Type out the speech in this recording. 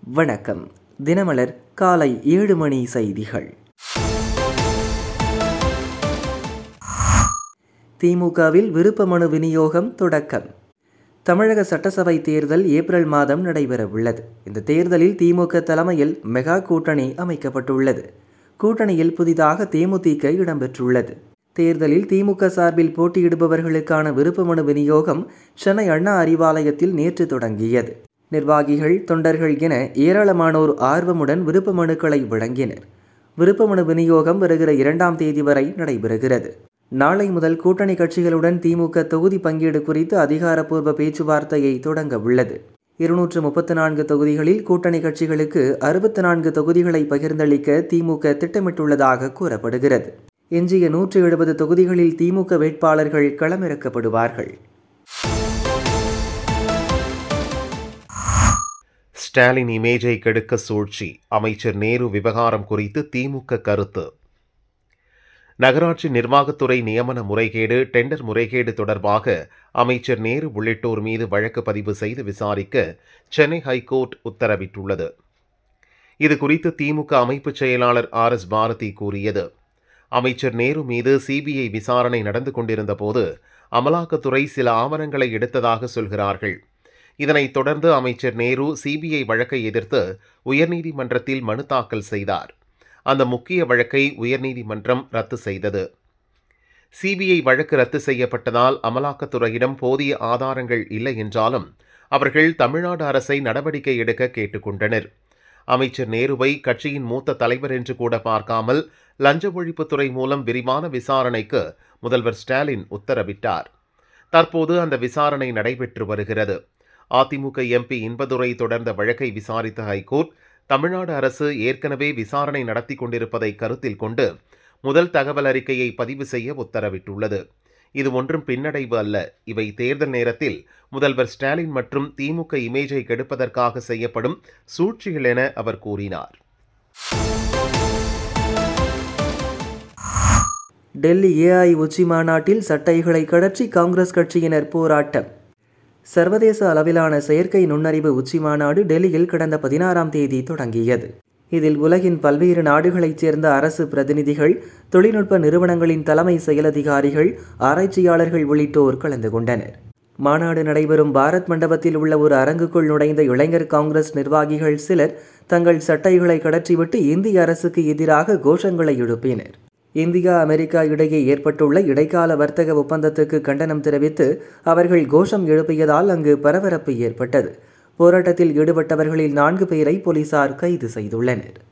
வணக்கம் தினமலர் காலை ஏழு மணி செய்திகள் திமுகவில் விருப்ப மனு விநியோகம் தொடக்கம் தமிழக சட்டசபை தேர்தல் ஏப்ரல் மாதம் நடைபெறவுள்ளது இந்த தேர்தலில் திமுக தலைமையில் மெகா கூட்டணி அமைக்கப்பட்டுள்ளது கூட்டணியில் புதிதாக தேமுதிக இடம்பெற்றுள்ளது தேர்தலில் திமுக சார்பில் போட்டியிடுபவர்களுக்கான விருப்ப மனு விநியோகம் சென்னை அண்ணா அறிவாலயத்தில் நேற்று தொடங்கியது நிர்வாகிகள் தொண்டர்கள் என ஏராளமானோர் ஆர்வமுடன் விருப்ப மனுக்களை வழங்கினர் விருப்ப மனு விநியோகம் வருகிற இரண்டாம் தேதி வரை நடைபெறுகிறது நாளை முதல் கூட்டணி கட்சிகளுடன் திமுக தொகுதி பங்கீடு குறித்து அதிகாரப்பூர்வ பேச்சுவார்த்தையை தொடங்க உள்ளது இருநூற்று முப்பத்தி நான்கு தொகுதிகளில் கூட்டணி கட்சிகளுக்கு அறுபத்தி நான்கு தொகுதிகளை பகிர்ந்தளிக்க திமுக திட்டமிட்டுள்ளதாக கூறப்படுகிறது எஞ்சிய நூற்று எழுபது தொகுதிகளில் திமுக வேட்பாளர்கள் களமிறக்கப்படுவார்கள் ஸ்டாலின் இமேஜை கெடுக்க சூழ்ச்சி அமைச்சர் நேரு விவகாரம் குறித்து திமுக கருத்து நகராட்சி நிர்வாகத்துறை நியமன முறைகேடு டெண்டர் முறைகேடு தொடர்பாக அமைச்சர் நேரு உள்ளிட்டோர் மீது வழக்கு பதிவு செய்து விசாரிக்க சென்னை ஹைகோர்ட் உத்தரவிட்டுள்ளது இது குறித்து திமுக அமைப்பு செயலாளர் ஆர் எஸ் பாரதி கூறியது அமைச்சர் நேரு மீது சிபிஐ விசாரணை நடந்து கொண்டிருந்த போது அமலாக்கத்துறை சில ஆவணங்களை எடுத்ததாக சொல்கிறார்கள் இதனைத் தொடர்ந்து அமைச்சர் நேரு சிபிஐ வழக்கை எதிர்த்து உயர்நீதிமன்றத்தில் மனு தாக்கல் செய்தார் அந்த முக்கிய வழக்கை உயர்நீதிமன்றம் ரத்து செய்தது சிபிஐ வழக்கு ரத்து செய்யப்பட்டதால் அமலாக்கத்துறையிடம் போதிய ஆதாரங்கள் இல்லை என்றாலும் அவர்கள் தமிழ்நாடு அரசை நடவடிக்கை எடுக்க கேட்டுக்கொண்டனர் அமைச்சர் நேருவை கட்சியின் மூத்த தலைவர் என்று கூட பார்க்காமல் லஞ்ச ஒழிப்புத்துறை மூலம் விரிவான விசாரணைக்கு முதல்வர் ஸ்டாலின் உத்தரவிட்டார் தற்போது அந்த விசாரணை நடைபெற்று வருகிறது அதிமுக எம்பி இன்பதுரை தொடர்ந்த வழக்கை விசாரித்த ஹைகோர்ட் தமிழ்நாடு அரசு ஏற்கனவே விசாரணை நடத்தி கொண்டிருப்பதை கருத்தில் கொண்டு முதல் தகவல் அறிக்கையை பதிவு செய்ய உத்தரவிட்டுள்ளது இது ஒன்றும் பின்னடைவு அல்ல இவை தேர்தல் நேரத்தில் முதல்வர் ஸ்டாலின் மற்றும் திமுக இமேஜை கெடுப்பதற்காக செய்யப்படும் சூழ்ச்சிகள் என அவர் கூறினார் டெல்லி ஏஐ உச்சி மாநாட்டில் சட்டைகளை கடற்றி காங்கிரஸ் கட்சியினர் போராட்டம் சர்வதேச அளவிலான செயற்கை நுண்ணறிவு உச்சி மாநாடு டெல்லியில் கடந்த பதினாறாம் தேதி தொடங்கியது இதில் உலகின் பல்வேறு நாடுகளைச் சேர்ந்த அரசு பிரதிநிதிகள் தொழில்நுட்ப நிறுவனங்களின் தலைமை செயலதிகாரிகள் ஆராய்ச்சியாளர்கள் உள்ளிட்டோர் கலந்து கொண்டனர் மாநாடு நடைபெறும் பாரத் மண்டபத்தில் உள்ள ஒரு அரங்குக்குள் நுழைந்த இளைஞர் காங்கிரஸ் நிர்வாகிகள் சிலர் தங்கள் சட்டைகளை கடற்றிவிட்டு இந்திய அரசுக்கு எதிராக கோஷங்களை எழுப்பினர் இந்தியா அமெரிக்கா இடையே ஏற்பட்டுள்ள இடைக்கால வர்த்தக ஒப்பந்தத்துக்கு கண்டனம் தெரிவித்து அவர்கள் கோஷம் எழுப்பியதால் அங்கு பரபரப்பு ஏற்பட்டது போராட்டத்தில் ஈடுபட்டவர்களில் நான்கு பேரை போலீசார் கைது செய்துள்ளனர்